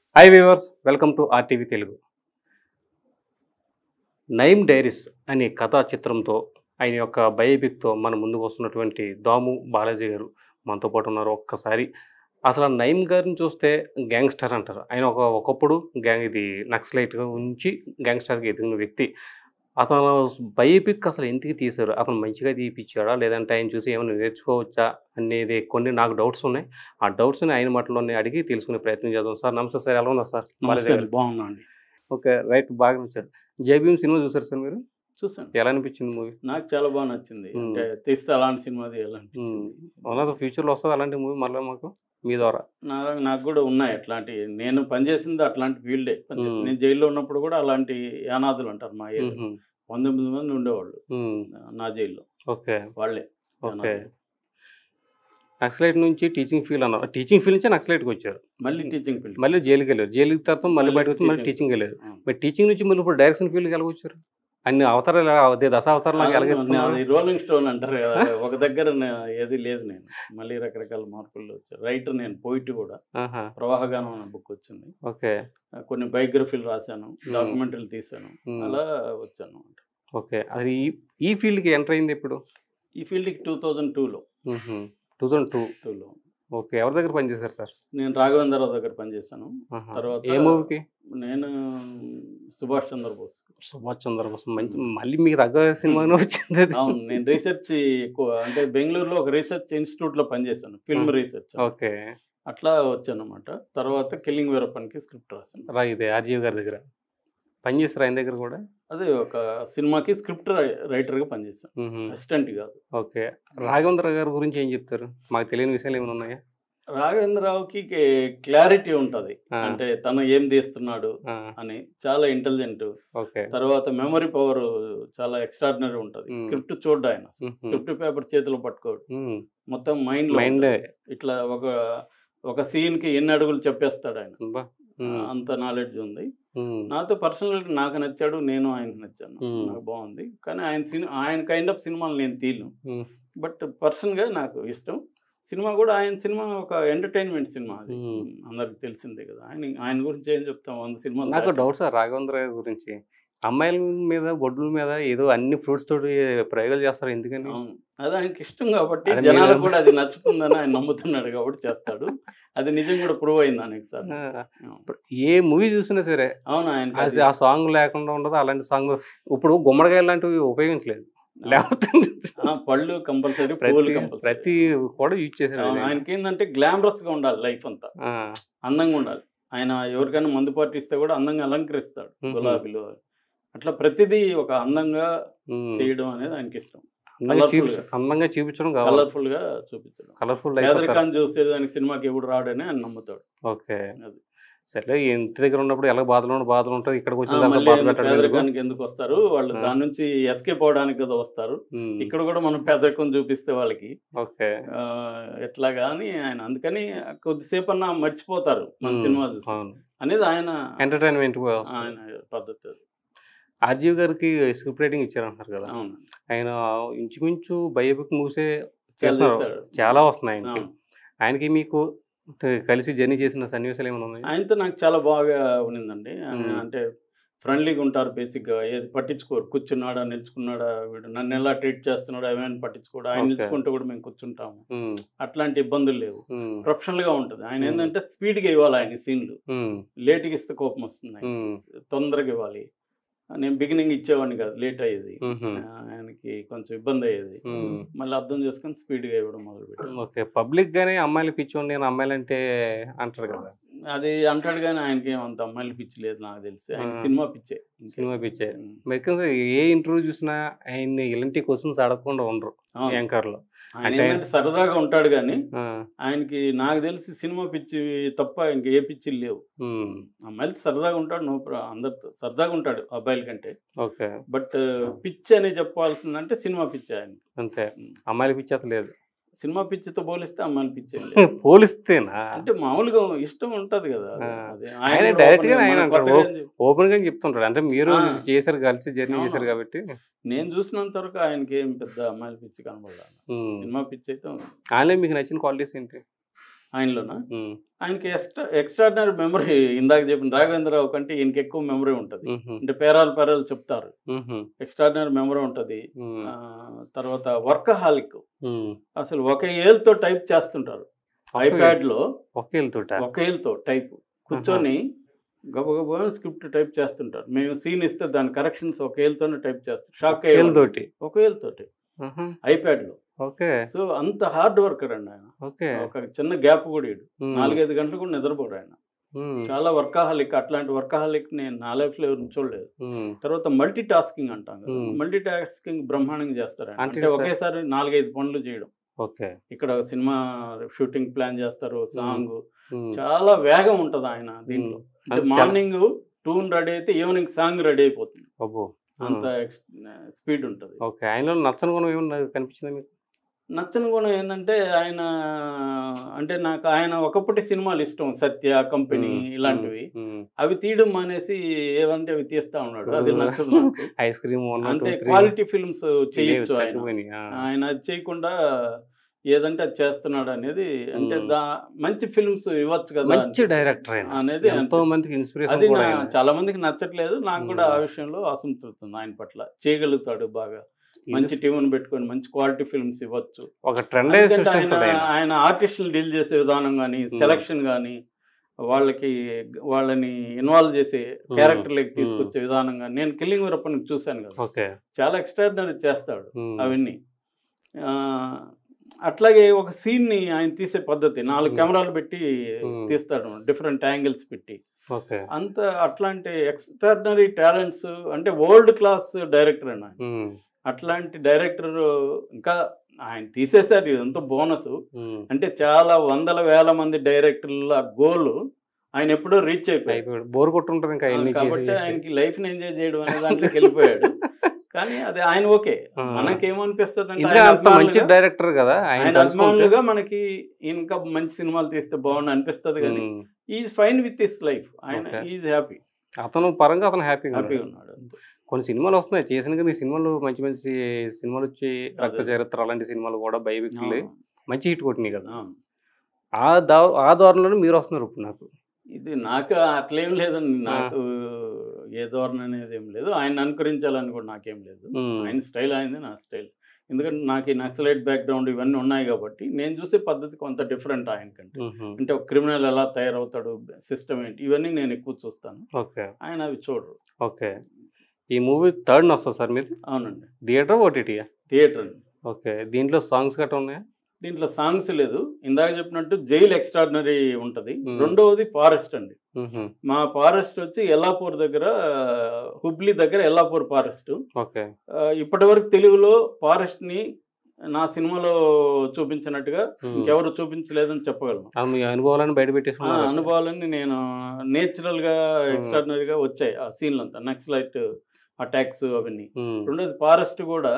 Hi viewers welcome to RTV Telugu నైమ్ diaries అనే కథా చిత్రంతో ఆయన యొక్క బయోపిక్తో మన ముందుకు వస్తున్నటువంటి దాము బాలాజీ గారు మనతో పాటు ఉన్నారు ఒక్కసారి అసలు ఆ నైమ్ గారిని చూస్తే గ్యాంగ్స్టర్ అంటారు ఆయన ఒక ఒకప్పుడు గ్యాంగ్ ఇది నక్సలైట్గా ఉంచి గ్యాంగ్స్టర్కి ఎదిగిన వ్యక్తి అతను బయోపిక్ అసలు ఎందుకు తీశారు అతను మంచిగా తీపిచ్చాడా లేదంటే ఆయన చూసి ఏమైనా నేర్చుకోవచ్చా అనేది కొన్ని నాకు డౌట్స్ ఉన్నాయి ఆ డౌట్స్ని ఆయన మాటలోనే అడిగి తెలుసుకునే ప్రయత్నం చేద్దాం సార్ నమస్తే సార్ ఎలా ఉన్నారు సార్ నమస్తే అండి, బాగున్నా అండి ఓకే రైట్ బాగా నచ్చారు జేబీఎం సినిమా చూసారు సార్ మీరు చూసాను ఎలా అనిపించింది మూవీ నాకు చాలా బాగా నచ్చింది మ్మ్. అంటే తీస్తే అలాంటి సినిమా తీయాలనిపించింది అవునా ఫ్యూచర్లో వస్తుంది అలాంటి మూవీ మళ్ళీ మాకు మీ ద్వారా నా నాకు కూడా ఉన్నాయి అట్లాంటి నేను పనిచేసింది అట్లాంటి ఫీల్డే పనిచేసింది. మ్మ్. నేను జైల్లో ఉన్నప్పుడు కూడా అలాంటి యానాదులు అంటారు మా ఏరియా మ్మ్. పంతొమ్మిది మంది ఉండేవాళ్ళు మ్మ్. నా జైల్లో ఓకే వాళ్ళే ఓకే యానాదులు. నక్సలైట్ నుంచి టీచింగ్ ఫీల్డ్ అన్నారు టీచింగ్ ఫీల్డ్ నుంచి నక్సలైట్కి వచ్చారు మళ్ళీ టీచింగ్ ఫీల్డ్ మళ్ళీ జైలుకి వెళ్ళారు జైలుకి తర్వాత మళ్ళీ మళ్ళీ బయటకు వచ్చి మళ్ళీ teaching. టీచింగ్ వెళ్ళారు మరి టీచింగ్ నుంచి మళ్ళీ ఇప్పుడు డైరెక్షన్ ఫీల్డ్కి ఎలా వచ్చారు అన్ని అవతారాలు ఎలా- అదే దశ అవతారాలు ఎలాగెత్తున్నారు రోలింగ్ స్టోన్ అంటారు కదా ఒక దగ్గర నే- ఏది లేదు నేను మళ్ళీ రకరకాల మార్పులు వచ్చాయి రైటర్ నేను పోయిట్ కూడా ఆహా, ప్రవాహగానం అనే బుక్ వచ్చింది ఓకే కొన్ని బయోగ్రఫీలు రాశాను డాక్యుమెంటరీలు తీశాను మ్మ్. అలా వచ్చాను ఓకే అది ఈ ఈ ఫీల్డ్కి ఎంటర్ అయింది ఇప్పుడు ఈ ఫీల్డ్కి టూ థౌజండ్ టూలో టూ థౌజండ్ టూ టూలో ఓకే ఎవరి దగ్గర పనిచేశారు సార్ నేను రాఘవేంద్రరావు దగ్గర పనిచేశాను ఆహా. తర్వాత ఏ మూవీకి నేను సుభాష్ చంద్రబోస్ సుభాష్ చంద్రబోస్ మంచి మళ్ళీ మీకు దగ్గర సినిమానే వచ్చింది అది. అవును నేను రీసెర్చ్ ఎక్కువ అంటే బెంగళూరులో ఒక రీసెర్చ్ ఇన్స్టిట్యూట్లో పనిచేశాను ఫిల్మ్ Hmm. రీసెర్చ్ ఓకే అట్లా వచ్చాను అనమాట తర్వాత కిల్లింగ్ వీరప్పన్కి స్క్రిప్ట్ రాశాను రా ఇదే ఆర్జీవ్ గారి దగ్గర పనిచేస్తారు ఆయన దగ్గర కూడా అదే ఒక సినిమాకి స్క్రిప్ట్ రైటర్గా పనిచేశాను మ్మ్. అసిస్టెంట్ కాదు ఓకే రాఘవేంద్ర గారి గురించి ఏం చెప్తారు మాకు తెలియని విషయాలు ఏమైనా ఉన్నాయా రాఘవేంద్రరావుకి క్లారిటీ ఉంటుంది ఆ, అంటే తను ఏం తీస్తున్నాడు ఆ, అని చాలా ఇంటెలిజెంట్ ఓకే తర్వాత మెమరీ పవర్ చాలా ఎక్స్ట్రాడినరీ ఉంటుంది Hmm. స్క్రిప్ట్ చూడ్డా ఆయన మ్మ్. స్క్రిప్ట్ పేపర్ చేతిలో పట్టుకోడు మ్మ్. మొత్తం మైండ్ మైండ్ ఇట్లా ఒక ఒక సీన్ కి ఎన్ని అడుగులు చెప్పేస్తాడు ఆయన బా. మ్మ్. అంత నాలెడ్జ్ ఉంది మ్మ్. నాతో పర్సనల్ నాకు నచ్చాడు నేను ఆయనకు నచ్చాను Hmm. నాకు బాగుంది కానీ ఆయన సినిమా ఆయన కైండ్ ఆఫ్ సినిమాలు నేను తీయను Hmm. బట్ పర్సన్ గా నాకు ఇష్టం సినిమా కూడా ఆయన సినిమా ఒక ఎంటర్టైన్మెంట్ సినిమా అది Hmm. అందరికి తెలిసిందే కదా ఆయన ఆయన గురించి ఏం చెప్తాం వంద సినిమాలు నాకు డౌట్ సార్ రాఘవేంద్ర గారి గురించి అమ్మాయిల మీద బొడ్ల మీద ఏదో అన్ని ఫ్రూట్స్ తోటి ప్రయోగాలు చేస్తారు ఎందుకని అవును అది ఆయనకి ఇష్టం కాబట్టి అరే జనాలకు మీరు- కూడా అది నచ్చుతుందని ఆయన నమ్ముతున్నాడు కాబట్టి చేస్తాడు అది నిజం కూడా ప్రూవ్ అయింది అనేక సార్ ఆ, ఏ మూవీ చూసినా సరే అవును ఆయన అది ఆ సాంగ్ లేకుండా ఉండదు అలాంటి సాంగ్ ఇప్పుడు గుమ్మడికాయ లాంటివి ఉపయోగించలేదు లేకపోతే పళ్ళు కంపల్సరీ ప్రతి పూలు కంపల్సరీ ప్రతి కూడా యూజ్ చేశారు ఆయన. ఆయనకి ఏంటంటే గ్లామరస్ గా ఉండాలి లైఫ్ అంతా ఆ, అందంగా ఉండాలి ఆయన ఎవరికైనా మందు పార్టీ ఇస్తే కూడా అందంగా అలంకరిస్తాడు మ్మ్. గులాబీలు అట్లా ప్రతిదీ ఒక అందంగా ఉమ్. చేయడం అనేది ఆయనకి ఇష్టం అందంగా colourful చూపించ అందంగా చూపించడం కావాలి కలర్ఫుల్ గా చూపించడం కలర్ఫుల్ పేదరికాన్ని చూస్తే దానికి సినిమాకి ఎవడు రాడని ఆయన నమ్ముతాడు ఓకే అది. సరే ఇంటి దగ్గర ఉన్నప్పుడు ఎలా బాధలు ఉన్న బాధలు ఉంటుంది ఇక్కడికి ఆ, వచ్చిన తర్వాత మళ్ళీ బాధ ఎందుకు పెట్టడం ఎందుకు? పేదరికానికి ఎందుకు వస్తారు వాళ్ళు ఆ. దాని నుంచి ఎస్కేప్ అవడానికి కదా వస్తారు ఉమ్. ఇక్కడ కూడా మనం పేదరికం చూపిస్తే వాళ్ళకి ఓకే ఆ, ఎట్లా కానీ ఆయన అందుకని కొద్దిసేపు అన్నా మర్చిపోతారు మన మ్మ్. సినిమా చూసి అవును అనేది ఆయన ఎంటర్టైన్మెంట్ ఆయన పద్ధతి అది. ఆర్జీవ్ గారికి స్క్రిప్ట్ రైటింగ్ ఇచ్చారంటున్నారు కదా అవును ఆయన ఇంచుమించు బయోపిక్ మూసే చాలా చేస్తున్నారు చేశాడు. చాలా వస్తున్నాయి ఆయనకి అవును. ఆయనకి మీకు త- కలిసి జర్నీ చేసిన సన్నివేశాలు ఏమైనా ఉన్నాయి ఆయనతో నాకు చాలా బాగా ఉన్నిందండి ఆయన మ్మ్. అంటే ఫ్రెండ్లీగా ఉంటారు బేసిక్గా ఏది పట్టించుకోరు కూర్చున్నాడా నిల్చుకున్నాడా వీడు నన్ను ఎలా ట్రీట్ చేస్తున్నాడా ఏమైనా పట్టించుకోడు ఆయన Okay. నిల్చుకుంటూ కూడా మేము కూర్చుంటాము ఉమ్, అట్లాంటి ఇబ్బందులు లేవు ఉమ్, ప్రొఫెషనల్గా ఉంటుంది ఆయన మ్మ్. ఏంటంటే స్పీడ్గా ఇవ్వాలి ఆయన సీన్లు ఉమ్, లేట్గా ఇస్తే కోపం వస్తుంది ఆయన ఉమ్, తొందరగా ఇవ్వాలి నేను బిగినింగ్ ఇచ్చేవాడిని కాదు లేట్ అయ్యేది ఉమ్, ఆ, ఆయనకి కొంచెం ఇబ్బంది అయ్యేది మ్మ్. మళ్ళీ అర్థం చేసుకొని స్పీడ్గా ఇవ్వడం మొదలు పెట్టాను ఓకే పబ్లిక్ గానే అమ్మాయిలు పిచ్చోండి నేను అమ్మాయిలంటే అంటారు కదా అది అంటాడు కానీ ఆయనకి ఏం అంత అమ్మాయిలు పిచ్చి లేదు నాకు తెలిసి ఆయన ఆ. సినిమా పిచ్చే సినిమా పిచ్చే ఉమ్. మెక్కంగా ఏ ఇంటర్వ్యూ చూసినా ఆయన్ని ఇలాంటి క్వశ్చన్స్ అడగకుండా ఉండరు అవును. యాంకర్లో ఆయన అంటే- ఏంటంటే సరదాగా ఉంటాడు కానీ ఆ, ఆయనకి నాకు తెలిసి సినిమా పిచ్చి తప్ప ఇంక ఏ పిచ్చిలు లేవు ఉమ్, అమ్మాయిలు సరదాగా ఉంటాడు నో ప్రా అందరితో సరదాగా ఉంటాడు అబ్బాయిల కంటే ఓకే బట్ పిచ్చి అని చెప్పాల్సిందంటే సినిమా పిచ్చి ఆయన అంతే అమ్మాయిల పిచ్చి అసలు లేదు సినిమా పిచ్చితో పోలిస్తే అమ్మాయిల పిచ్చి ఏం లేదు. పోలిస్తేనా అంటే మామూలుగా ఇష్టం ఉంటది కదా ఆ. అది ఆయన కూడా direct గా open గా ఆయన మన అంటాడు, కొత్తగా ఏం చెప్ప- ఓపెన్ గా చెప్తుంటాడు అంటే మీరు ఆ. చేశారు కలిసి జర్నీ అవును. చేశారు కాబట్టి నేను చూసినంత వరకు ఆయనకి ఏం పెద్ద అమ్మాయిల పిచ్చి కనబడాలి ఉమ్. సినిమా పిచ్చి అయితే ఉంది. ఆయనలో మీకు నచ్చిన క్వాలిటీస్ ఏంటి ఆయనలోన ఉమ్, ఆయనకి ఎక్స్ట్రా ఎక్స్ట్రాడినరీ మెమరీ ఇందాక చెప్పిన రాఘవేంద్రరావు కంటే ఈయనకి ఎక్కువ మెమరీ ఉంటుంది ఉహు, అంటే పేరాలు పేరాలు చెప్తారు ఉహు, ఎక్స్ట్రాడినరీ మెమరీ ఉంటుంది ఉమ్, ఆ, తర్వాత వర్కహాలిక్ ఉమ్. అసలు ఒక ఏల్తో టైప్ చేస్తుంటారు ఒకే- ఐప్యాడ్ లో ఒకే వెళ్తుంటా ఒక ఏల్తో టైప్ కూర్చొని గబగబా స్క్రిప్ట్ టైప్ చేస్తుంటారు మేము సీన్ ఇస్తే దాని కరెక్షన్స్ ఒక ఏల్తోనే టైప్ చేస్తారు షాక్ తోటి ఒక ఏల్తోటి ఉహు, ఐప్యాడ్ లో ఓకే సో అంత హార్డ్ వర్కర్ అండి ఆయన ఓకే ఒక చిన్న గ్యాప్ కూడా ఇడు ఉమ్, నాలుగైదు గంటలు కూడా నిద్రపోడు ఆయన ఉమ్, చాలా వర్కాహలిక్ అట్లాంటి వర్కాహలిక్ నేను నా లైఫ్ లో ఎవరిని చూడలేదు ఉమ్, తర్వాత మల్టీ టాస్కింగ్ అంటాం కదా Hmm. మల్టీ టాస్కింగ్ బ్రహ్మాండంగా చేస్తారు ఆయన. అంటే అంటే సార్- ఒకేసారి నాలుగైదు పనులు చేయడం ఓకే ఇక్కడ సినిమా షూటింగ్ ప్లాన్ చేస్తారు సాంగ్ ఉమ్, చాలా వేగం ఉంటది ఆయన దీంట్లో ఉమ్, అంటే అది చాలా- మార్నింగ్ టూన్ రెడీ అయితే ఈవినింగ్ సాంగ్ రెడీ అయిపోతుంది అబ్బో అంత స్పీడ్ ఉంటుంది ఓకే ఆయనలో నచ్చని గుణం ఏమన్నా కనిపించిందా మీకు నచ్చని గుణం ఏంటంటే ఆయన అంటే నాకు ఆయన ఒకప్పటి సినిమాలు ఇష్టం సత్య కంపెనీ ఉమ్, ఇలాంటివి ఉమ్, అవి తీయడం మానేసి ఏవంటే అవి తీస్తా ఉన్నాడు అది నచ్చదు నాకు ఐస్ క్రీమ్ వన్ అంటే క్వాలిటీ ఫిల్మ్స్ చేయొచ్చు ఆయన తగ్గిపోయినాయి ఆ. ఆయన అది చేయకుండా ఏదంటే అది చేస్తున్నాడు అనేది అంటే మ్మ్. దా మంచి ఫిల్మ్స్ ఇవ్వచ్చు కదా మంచి అనిపిస్తుంది. డైరెక్టర్ ఆయన అనేది ఎంతో అనిపిస్తుంది. మందికి ఇన్స్పిరేషన్ అది కూడా నా ఆయన. చాలా మందికి నచ్చట్లేదు నాకు కూడా ఆ మ్మ్. విషయంలో అసంతృప్తి ఉంది ఆయన పట్ల చేయగలుగుతాడు బాగా మంచి టీం పెట్టుకొని మంచి క్వాలిటీ ఫిల్మ్స్ ఇవ్వచ్చు ఒక ట్రెండ్ ఎందుకంటే ఆయన సృష్టిస్తాడు ఆయన ఆయన ఆర్టిస్టులు డీల్ చేసే విధానం కానీ మ్మ్. సెలక్షన్ కానీ వాళ్ళకి వాళ్ళని ఇన్వాల్వ్ చేసే క్యారెక్టర్లకి తీసుకొచ్చే విధానం కానీ నేను కిల్లింగ్ వీరప్పని చూశాను కదా ఓకే చాలా ఎక్స్ట్రాడినరీ చేస్తాడు ఉమ్, అవన్నీ ఆ, అట్లాగే ఒక సీన్ని ఆయన తీసే పద్ధతి నాలుగు మ్మ్. కెమెరాలు పెట్టి మ్మ్. తీస్తాడు డిఫరెంట్ యాంగిల్స్ పెట్టి ఓకే అంత అట్లాంటి ఎక్స్ట్రాడినరీ టాలెంట్స్ అంటే వరల్డ్ క్లాస్ డైరెక్టర్ అండి ఆయన ఉమ్, అట్లాంటి డైరెక్టర్ ఇంకా ఆయన తీసేశారు ఇదంతా బోనస్ ఉమ్. అంటే చాలా వందల వేల మంది డైరెక్టర్ల గోల్ ఆయన ఎప్పుడో రీచ్ అయిపోయాడు అయిపోయాడు బోర్ కొట్టుంటది ఇంకా ఎన్ని చేసి కాబట్టి చేసి. ఆయనకి లైఫ్ ఎంజాయ్ చేయడం అనే దాంట్లోకి వెళ్ళిపోయాడు కానీ అది ఆయన ఓకే ఆ. మనకేమనిపిస్తుంది అంటే ఇంకా ఆయన అంత మంచి అభిమానులుగా- డైరెక్టర్ కదా ఆయన ఆయన తలుచుకుంటే- అభిమానులుగా మనకి ఇంకా మంచి సినిమాలు తీస్తే బాగుండు అనిపిస్తుంది కానీ um, is fine with his life ఆయన Okay. ఈజ్ హ్యాపీ అతను పరంగా అతను హ్యాపీగా హ్యాపీగా ఉన్నాడు. ఉన్నాడు కొన్ని సినిమాలు వస్తున్నాయి చేసిన కానీ సినిమాలు మంచి మంచి సినిమాలు వచ్చి రక్త అదే. చరిత్ర అలాంటి సినిమాలు కూడా బయోపిక్లు అవును. మంచి హిట్ కొట్టినాయి కదా అవును. ఆ దా ఆ దారిలోనే మీరు వస్తున్నారు ఇప్పుడు నాకు ఇది నాకు అట్లేం లేదండి నాకు ఏ ధోరణి అనేది ఏం లేదు ఆయన అనుకరించాలని కూడా నాకేం లేదు ఉమ్, ఆయన స్టైల్ అయింది నా స్టైల్ ఎందుకంటే నాకు ఈ నక్సలైట్ బ్యాక్గ్రౌండ్ ఇవన్నీ ఉన్నాయి కాబట్టి నేను చూసే పద్ధతి కొంత డిఫరెంట్ ఆయన కంటే ఉహు, అంటే ఒక క్రిమినల్ ఎలా తయారవుతాడు సిస్టమ్ ఏంటి ఇవన్నీ నేను ఎక్కువ చూస్తాను ఓకే ఆయన అవి చూడరు ఓకే ఈ మూవీ థర్డ్ వస్తుంది సార్ మీరు అవునండి థియేటర్ ఓటీటీయా థియేటర్ అండి ఓకే దీంట్లో సాంగ్స్ గట్రా ఉన్నాయా దీంట్లో సాంగ్స్ లేదు ఇందాక చెప్పినట్టు జైల్ ఎక్స్ట్రాడినరీ ఉంటుంది Hmm. రెండవది ఫారెస్ట్ అండి ఉహు, మా ఫారెస్ట్ వచ్చి ఎల్లాపూర్ దగ్గర హుబ్లీ దగ్గర ఎల్లాపూర్ ఫారెస్ట్ ఓకే ఇప్పటి వరకు తెలుగులో ఫారెస్ట్ ని నా సినిమాలో చూపించినట్టుగా ఉమ్. ఇంకెవరు చూపించలేదని చెప్పగలను అది మీ అనుభవాలను బయట ఆ పెట్టేసుకున్నారు అనుభవాలన్నీ నేను నేచురల్ గా ఎక్స్ట్రాడినరీ గా వచ్చాయి ఆ సీన్లు అంతా నక్సలైట్ అటాక్స్ అవన్నీ ఉమ్, రెండోది ఫారెస్ట్ కూడా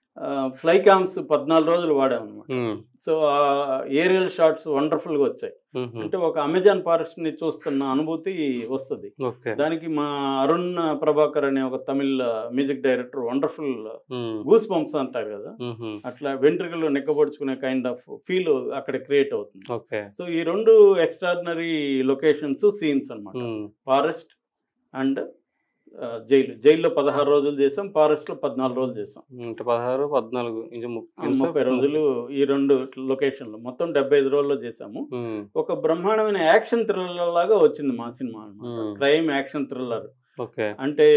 ఫ్లై క్యామ్స్ పద్నాలుగు రోజులు వాడాం అనమాట ఉమ్, సో ఆ ఏరియల్ షాట్స్ వండర్ఫుల్ గా వచ్చాయి ఉహు, అంటే ఒక అమెజాన్ ఫారెస్ట్ ని చూస్తున్న అనుభూతి వస్తుంది ఓకే దానికి మా అరుణ్ ప్రభాకర్ అనే ఒక తమిళ్ మ్యూజిక్ డైరెక్టర్ వండర్ఫుల్ ఉమ్, గూస్ పంప్స్ అంటారు కదా ఉహు, అట్లా వెంట్రుకలు నెక్కబడుచుకునే కైండ్ ఆఫ్ ఫీల్ అక్కడ క్రియేట్ అవుతుంది ఓకే సో ఈ రెండు ఎక్స్ట్రాడినరీ లొకేషన్స్ సీన్స్ అన్నమాట ఉమ్, ఫారెస్ట్ అండ్ జైలు జైల్లో పదహారు రోజులు చేసాం ఫారెస్ట్ లో పద్నాలుగు రోజులు చేసాం అంటే పదహారు పద్నాలుగు ఇంచు ముప్పై ముప్పై రోజులు ఈ రెండు లొకేషన్లు మొత్తం డెబ్బై ఐదు రోజుల్లో చేసాము ఉమ్, ఒక బ్రహ్మాండమైన యాక్షన్ థ్రిల్లర్ లాగా వచ్చింది మా సినిమా అన్నమాట Hmm. Crime action thriller okay అంటే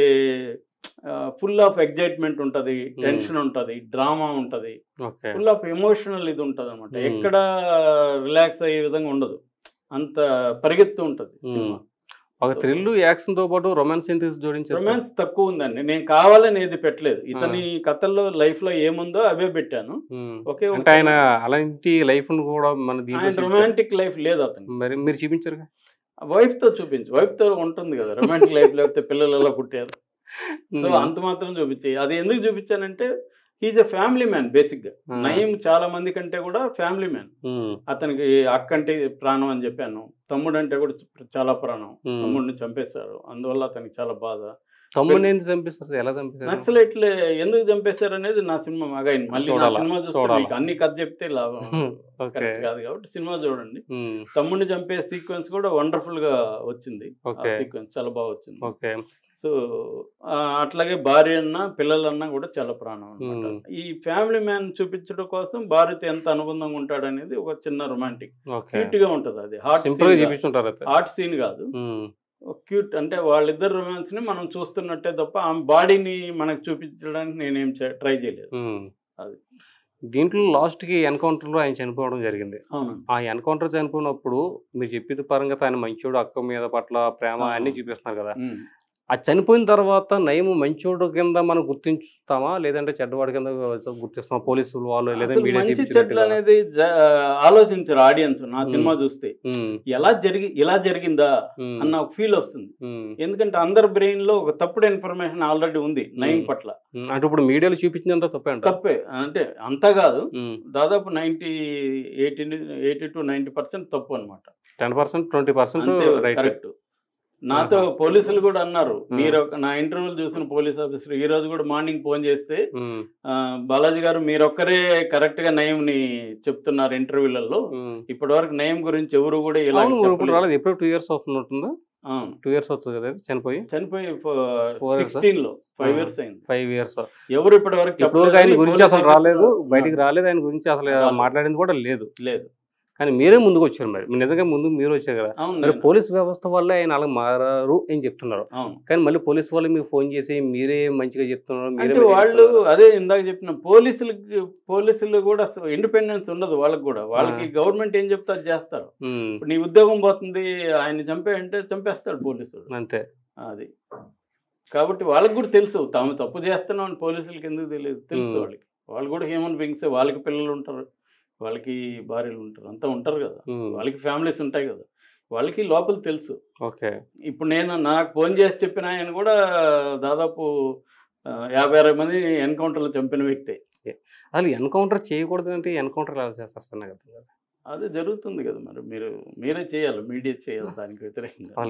ఫుల్ ఆఫ్ ఎగ్జైట్మెంట్ ఉంటది టెన్షన్ ఉంటది డ్రామా ఉంటది ఓకే ఫుల్ ఆఫ్ ఎమోషనల్ ఇది ఉంటది అనమాట Hmm. ఎక్కడ రిలాక్స్ అయ్యే విధంగా ఉండదు అంత పరిగెత్తు ఉంటది సినిమా ఒక థ్రిల్ యాక్షన్ తో పాటు రొమాన్స్ ఎంత జోడించారు సార్? రొమాన్స్ తక్కువ ఉందండి నేను కావాలని ఏది పెట్టలేదు ఇతని కథల్లో లైఫ్ లో ఏముందో అవే పెట్టాను ఉమ్. ఒకే ఒక- అంటే ఆయన అలాంటి లైఫ్ ను కూడా మన ఆయన దీంట్లో చూపించారు. రొమాంటిక్ లైఫ్ లేదు అతను మరి మీరు చూపించారు వైఫ్ తో చూపించు వైఫ్ తో ఉంటుంది కదా రొమాంటిక్ లైఫ్ లేకపోతే పిల్లలు ఎలా పుట్టారు సో అంత మాత్రం చూపించి అది ఎందుకు చూపించానంటే he's a family man basic గా నయీం చాలా మంది కంటే కూడా ఫ్యామిలీ మ్యాన్ అతనికి అక్క అంటే ప్రాణం అని చెప్పాను తమ్ముడు అంటే కూడా చాలా ప్రాణం తమ్ముడిని చంపేశారు అందువల్ల అతనికి చాలా బాధ తమ్ముడిని ఎందుకు చంపేస్తారు ఎలా చంపేస్తారు నక్సలైట్లే ఎందుకు చంపేశారు అనేది నా సినిమా అగైన్ మళ్ళీ నా చూడాలా, సినిమా చూస్తే చూడాలా. మీకు అన్ని కథ చెప్తే లాభం ఓకే కరెక్ట్ కాదు కాబట్టి సినిమా చూడండి ఉమ్, తమ్ముడిని చంపే సీక్వెన్స్ కూడా వండర్ఫుల్ గా వచ్చింది ఆ ఓకే సీక్వెన్స్ చాలా బాగా వచ్చింది ఓకే సో ఆ, అట్లాగే భార్య అన్న పిల్లలన్నా కూడా చాలా ప్రాణం అనమాట మ్మ్. ఈ ఫ్యామిలీ మ్యాన్ చూపించడం కోసం భార్యతో ఎంత అనుబంధంగా ఉంటాడనేది ఒక చిన్న రొమాంటిక్ ఓకే క్యూట్ గా ఉంటది అది హార్ట్ సింపుల్ గా చూపించుంటారు అయితే హార్ట్ సీన్ కాదు ఉమ్, క్యూట్ అంటే వాళ్ళిద్దరు రొమాన్స్ ని మనం చూస్తున్నట్టే తప్ప ఆమె బాడీని మనకు చూపించడానికి నేనేం ట్రై చేయలేదు ఉమ్. అది. దీంట్లో లాస్ట్ కి ఎన్కౌంటర్ లో ఆయన చనిపోవడం జరిగింది అవును ఆ ఎన్కౌంటర్ చనిపోయినప్పుడు మీరు చెప్పిన పరంగా ఆయన మంచోడు అక్క మీద పట్ల ప్రేమ ఆ. అన్ని చూపిస్తున్నారు కదా మ్మ్. ఆ చనిపోయిన తర్వాత నయము మంచోడు కింద మనం గుర్తించుతామా లేదంటే చెడ్డవాడి కింద గుర్తిస్తామా పోలీసులు వాళ్ళు లేదా అసలు మీడియా మంచి చూపించినట్టుగా? చెడ్డలు అనేది జ- ఆలోచించరు ఆడియన్స్ నా సినిమా చూస్తే ఉమ్, ఎలా జరిగి ఇలా జరిగిందా ఉమ్, అన్న ఒక ఫీల్ వస్తుంది ఉమ్, ఎందుకంటే అందరి బ్రెయిన్ లో ఒక తప్పుడు ఇన్ఫర్మేషన్ ఆల్రెడీ ఉంది నయం మ్మ్. పట్ల ఉమ్. అంటే ఇప్పుడు మీడియాలో చూపించినంత తప్పే అంట తప్పే అంటే అంతా కాదు దాదాపు ninety eighty eighty to ninety percent తప్పు అనమాట టెన్ పర్సెంట్ ట్వంటీ పర్సెంట్ అంతే రైట్ కరెక్ట్ నాతో ఆహా. పోలీసులు కూడా అన్నారు ఆ. మీరు ఒక- నా ఇంటర్వ్యూలు చూసిన పోలీస్ ఆఫీసర్ ఈ రోజు కూడా మార్నింగ్ ఫోన్ చేస్తే ఉమ్, ఆ, బాలాజీ గారు మీరొక్కరే కరెక్ట్ గా నయంని చెప్తున్నారు ఇంటర్వ్యూలలో ఉమ్. ఇప్పటి వరకు నయం గురించి ఎవరు కూడా ఇలా అవును, ఇప్పుడు రాలేదు ఎప్పుడు టూ ఇయర్స్ అవుతున్నట్టుందా అవును. టూ ఇయర్స్ అవుతుంది కదా ఇది చనిపోయి చనిపోయి Four years? సిక్స్టీన్ లో ఫైవ్ ఆ. ఇయర్స్ అయింది ఫైవ్ ఇయర్స్ ఎవరు ఇప్పటి వరకు ఇప్పుడు వరకు ఆయన గురించి అసలు రాలేదు బయటికి రాలేదు ఆయన గురించి అసలు రాలేదు. మాట్లాడింది కూడా లేదు లేదు కానీ మీరే ముందుకు వచ్చారు మరి మీరు నిజంగా ముందు మీరు వచ్చారు కదా అవును మరి నేను- పోలీస్ వ్యవస్థ వల్ల ఆయన అలా మారారు అని చెప్తున్నారు అవును కానీ మళ్ళీ పోలీస్ వాళ్ళు మీకు ఫోన్ చేసి మీరే మంచిగా చెప్తున్నారు మీరే అంటే మంచిగా వాళ్ళు చెప్తున్నారు. అదే ఇందాక చెప్పిన పోలీసులకి పోలీసులు కూడా ఇండిపెండెన్స్ ఉండదు వాళ్ళకి కూడా వాళ్ళకి గవర్నమెంట్ ఏం చెప్తే అది చేస్తారు ఉమ్, ఇప్పుడు నీ ఉద్యోగం పోతుంది ఆయన చంపే అంటే చంపేస్తాడు పోలీసుడు అంతే అది కాబట్టి వాళ్ళకి కూడా తెలుసు తాము తప్పు చేస్తున్నాం అని పోలీసులకి ఎందుకు తెలియదు తెలుసు Hmm. వాళ్ళకి వాళ్ళు కూడా హ్యూమన్ బీయింగ్స్ వాళ్ళకి పిల్లలు ఉంటారు వాళ్ళకి భార్యలు ఉంటారు అంతా ఉంటారు కదా ఉమ్, వాళ్ళకి ఫ్యామిలీస్ ఉంటాయి కదా వాళ్ళకి లోపల తెలుసు ఓకే ఇప్పుడు నేను నాకు ఫోన్ చేసి చెప్పిన ఆయన కూడా దాదాపు ఆ, యాభై అరవై మంది ఎన్కౌంటర్లో చంపిన వ్యక్తే అసలు ఎన్కౌంటర్ చేయకూడదు అంటే ఎన్కౌంటర్ ఎలా చేస్తారు సార్ నాకు అర్థం కాదు. అదే జరుగుతుంది కదా మరి మీరు మీరే చేయాలి మీడియా చేయాలి దానికి వ్యతిరేకంగా